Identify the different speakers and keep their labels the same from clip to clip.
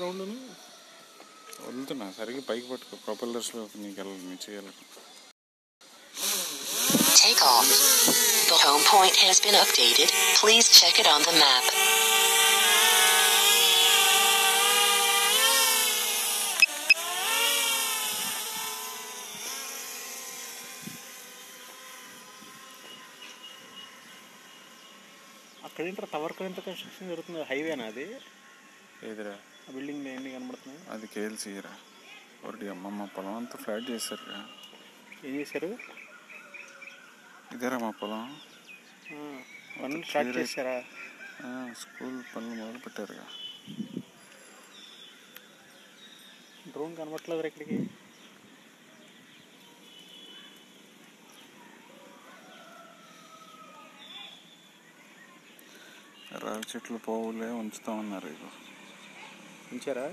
Speaker 1: రౌండ్ను
Speaker 2: వదులుతున్నా సరిగ్గా పైకి పట్టుకో ప్రొపెల్లర్స్లో నీకు వెళ్ళాలి నీ చేయాలి
Speaker 3: Take off. The home point has been updated. Please check it on the map.
Speaker 1: అక్కడ ఏంటో టవర్ ఎంత కన్స్ట్రక్షన్ జరుగుతుంది హైవేనా అది
Speaker 2: ఏదిరా
Speaker 1: ఆ బిల్డింగ్ ఎన్ని కనబడుతున్నాయి
Speaker 2: అది కేఎల్సీరా ఒకటి అమ్మమ్మ పొలం అంతా ఫ్లాట్ చేశారుగా
Speaker 1: ఏం చేశారు
Speaker 2: ఇదేరా మా పొలం
Speaker 1: ఆ, పనులు స్టార్ట్
Speaker 2: clear అయి-
Speaker 1: చేశారా
Speaker 2: ఆ, స్కూల్ పనులు మొదలు పెట్టారుగా
Speaker 1: డ్రోన్ కనబట్టలేదు ఇక్కడికి
Speaker 2: రావి చెట్లు పోవులే ఉంచుతామన్నారు ఇక
Speaker 1: ఉంచారా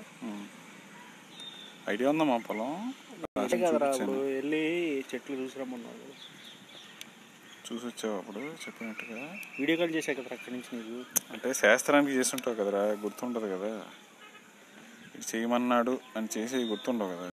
Speaker 2: ఐడియా ఉందా మా పొలం
Speaker 1: అంతే కదరా
Speaker 2: చూపించాను.
Speaker 1: ఇప్పుడు వెళ్ళి చెట్లు చూసిరమ్మన్నాడు
Speaker 2: చూసి వచ్చావు అప్పుడు చెప్పినట్టుగా
Speaker 1: వీడియో కాల్ చేశా కదరా అక్కడి నుంచి నీకు
Speaker 2: అంటే శాస్త్రానికి చేసి ఉంటావు కదరా గుర్తుండదు కదా ఇది చేయమన్నాడు అని చేసి గుర్తుండవు కదా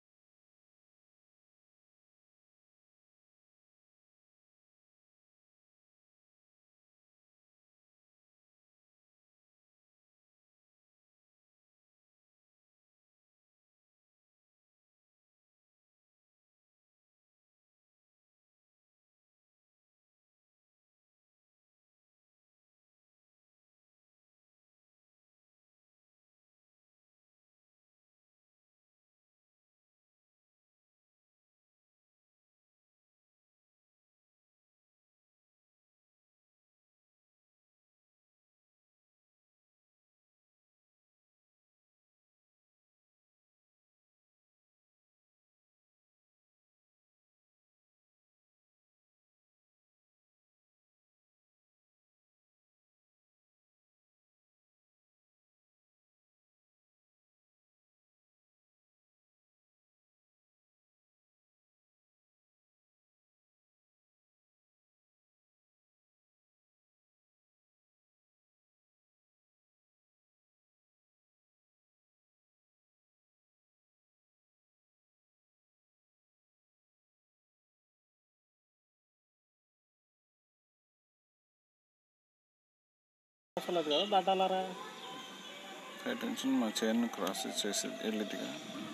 Speaker 1: అసలు అది కదా దాటాలారా
Speaker 2: హై టెన్షన్ మా చైన్ క్రాస్ చేసి వెళ్ళిద్దిగా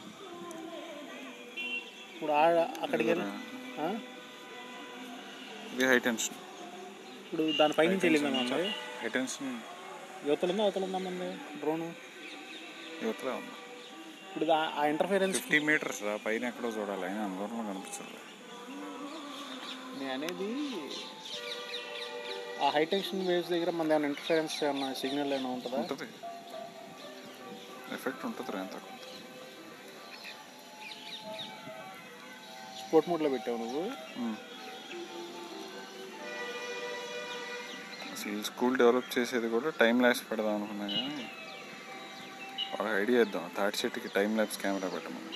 Speaker 1: ఇప్పుడు ఆ- అక్కడికి వెళ్ళి ఆ?
Speaker 2: ఇది హై టెన్షన్
Speaker 1: ఇప్పుడు దాని పైనుంచి వెళ్ళిందా మంది
Speaker 2: హై టెన్షన్
Speaker 1: యువతలు ఉందా అవతల ఉందా మంది డ్రోన్
Speaker 2: యువతలో ఉంది
Speaker 1: ఇప్పుడు దా- ఆ ఇంటర్ఫిరెన్స్
Speaker 2: ఫిఫ్టీ మీటర్స్ రా పైన ఎక్కడో చూడాలి అయినా అందులో కనిపించదు
Speaker 1: నేను అనేది ఆ హై టెన్షన్ వేవ్స్ దగ్గర మన ఏమైనా ఇంటర్ఫరెన్స్ ఏమన్నా సిగ్నల్ ఏమైనా ఉంటుందా
Speaker 2: ఉంటుంది ఎఫెక్ట్ ఉంటుంది రా ఎంత కొంత
Speaker 1: స్పోర్ట్ మోడ్లో పెట్టావు నువ్వు
Speaker 2: ఉమ్. అసలు స్కూల్ డెవలప్ చేసేది కూడా టైం ల్యాబ్స్ పెడదాం అనుకున్నా కానీ వాళ్ళకి ఐడియా ఇద్దాం తాటి చెట్టుకి టైం ల్యాబ్స్ కెమెరా పెట్టమని